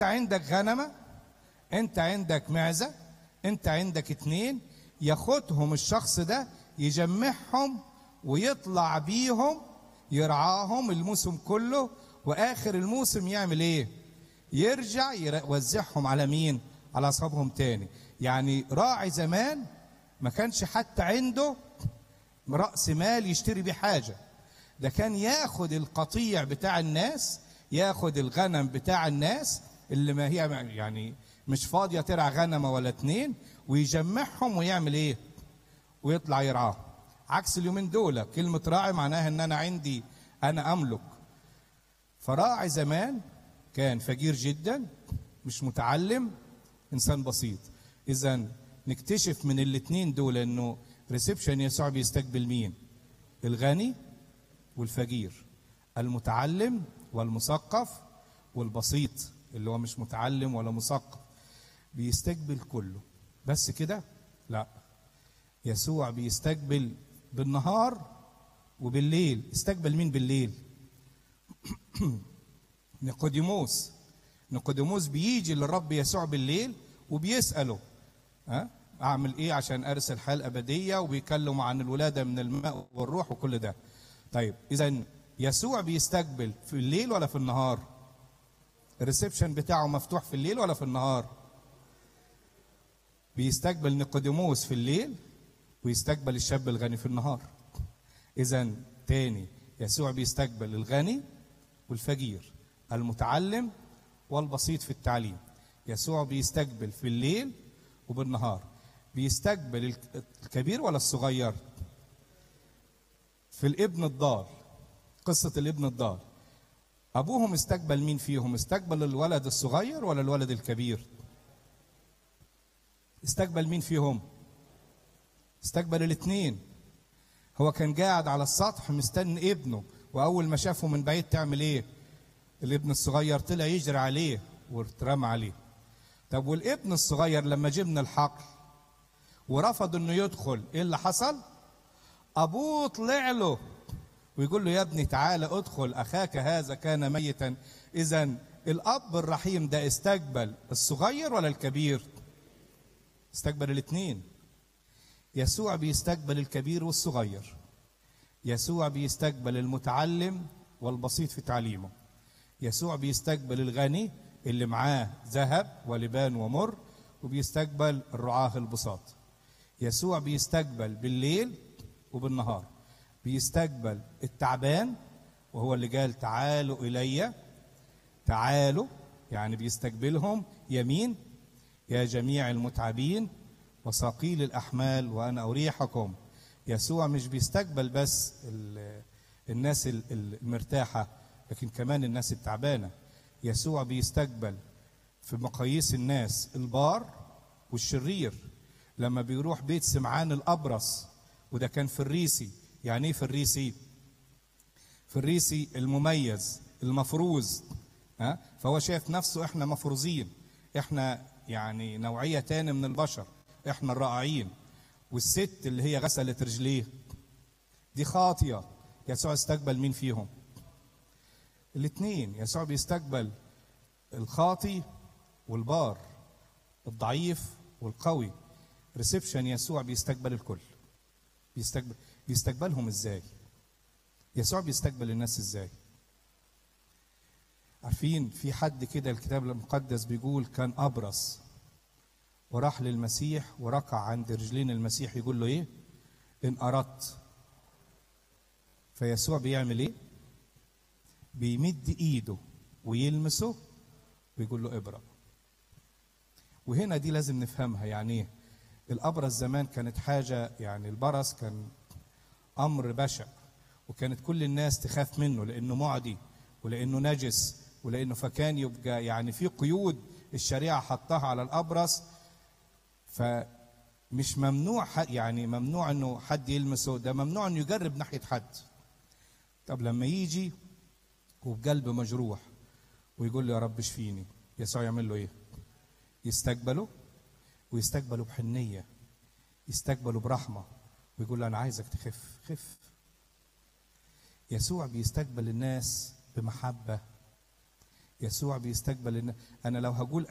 عندك غنمة انت عندك معزة انت عندك اتنين ياخدهم الشخص ده يجمعهم ويطلع بيهم يرعاهم الموسم كله واخر الموسم يعمل ايه يرجع يوزعهم على مين على اصحابهم تاني يعني راعي زمان ما كانش حتى عنده رأس مال يشتري بيه حاجة ده كان ياخد القطيع بتاع الناس ياخد الغنم بتاع الناس اللي ما هي يعني مش فاضية ترعى غنمة ولا اتنين ويجمعهم ويعمل ايه ويطلع يرعاهم عكس اليومين دول كلمة راعي معناها ان انا عندي انا املك فراعي زمان كان فقير جدا مش متعلم انسان بسيط اذا نكتشف من الاثنين دول انه ريسبشن يسوع بيستقبل مين الغني والفقير المتعلم والمثقف والبسيط اللي هو مش متعلم ولا مثقف بيستقبل كله بس كده لا يسوع بيستقبل بالنهار وبالليل استقبل مين بالليل نيقوديموس نيقوديموس بيجي للرب يسوع بالليل وبيسأله ها اعمل ايه عشان ارث الحياه الابديه وبيكلموا عن الولاده من الماء والروح وكل ده طيب اذا يسوع بيستقبل في الليل ولا في النهار الريسبشن بتاعه مفتوح في الليل ولا في النهار بيستقبل نيقوديموس في الليل ويستقبل الشاب الغني في النهار اذا تاني يسوع بيستقبل الغني والفقير المتعلم والبسيط في التعليم يسوع بيستقبل في الليل وبالنهار بيستقبل الكبير ولا الصغير في الابن الضال قصة الابن الضال أبوهم استقبل مين فيهم استقبل الولد الصغير ولا الولد الكبير استقبل مين فيهم استقبل الاثنين هو كان قاعد على السطح مستني ابنه واول ما شافه من بعيد تعمل ايه الابن الصغير طلع يجري عليه واترمى عليه طب والابن الصغير لما جبنا الحقل ورفض انه يدخل ايه اللي حصل ابوه طلع له ويقول له يا ابني تعالى ادخل اخاك هذا كان ميتا اذا الاب الرحيم ده استقبل الصغير ولا الكبير استقبل الاثنين يسوع بيستقبل الكبير والصغير يسوع بيستقبل المتعلم والبسيط في تعليمه يسوع بيستقبل الغني اللي معاه ذهب ولبان ومر وبيستقبل الرعاة البساط يسوع بيستقبل بالليل وبالنهار بيستقبل التعبان وهو اللي قال تعالوا إلي تعالوا يعني بيستقبلهم يمين يا جميع المتعبين وثقيل الأحمال وأنا أريحكم يسوع مش بيستقبل بس الناس المرتاحة لكن كمان الناس التعبانة يسوع بيستقبل في مقاييس الناس البار والشرير لما بيروح بيت سمعان الأبرص وده كان في الريسي يعني ايه في الريسي في الريسي المميز المفروز ها فهو شايف نفسه احنا مفروزين احنا يعني نوعية تاني من البشر احنا الرائعين والست اللي هي غسلت رجليه دي خاطية يسوع استقبل مين فيهم الاثنين يسوع بيستقبل الخاطي والبار الضعيف والقوي ريسبشن يسوع بيستقبل الكل بيستقبل بيستقبلهم ازاي يسوع بيستقبل الناس ازاي عارفين في حد كده الكتاب المقدس بيقول كان ابرص وراح للمسيح وركع عند رجلين المسيح يقول له ايه ان اردت فيسوع بيعمل ايه بيمد ايده ويلمسه ويقول له ابرأ وهنا دي لازم نفهمها يعني ايه الابرص زمان كانت حاجه يعني البرص كان امر بشع وكانت كل الناس تخاف منه لانه معدي ولانه نجس ولانه فكان يبقى يعني في قيود الشريعه حطها على الابرص فمش ممنوع يعني ممنوع انه حد يلمسه ده ممنوع انه يجرب ناحيه حد طب لما يجي وبقلب مجروح ويقول له يا رب اشفيني يسوع يعمل له ايه يستقبله ويستقبله بحنيه يستقبله برحمه ويقول له انا عايزك تخف خف يسوع بيستقبل الناس بمحبه يسوع بيستقبل إن- انا لو هقول